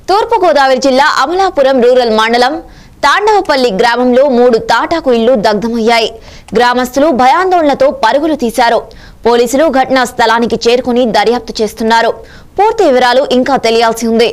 తూర్పుగోదావరి జిల్లా అమలాపురం రూరల్ మండలం తాండవపల్లి గ్రామంలో మూడు తాటాకు ఇళ్లు దగ్ధమయ్యాయి గ్రామస్తులు భయాందోళనతో పరుగులు తీశారు పోలీసులు ఘటనా స్థలానికి చేరుకుని దర్యాప్తు చేస్తున్నారు పూర్తి వివరాలు ఇంకా తెలియాల్సి ఉంది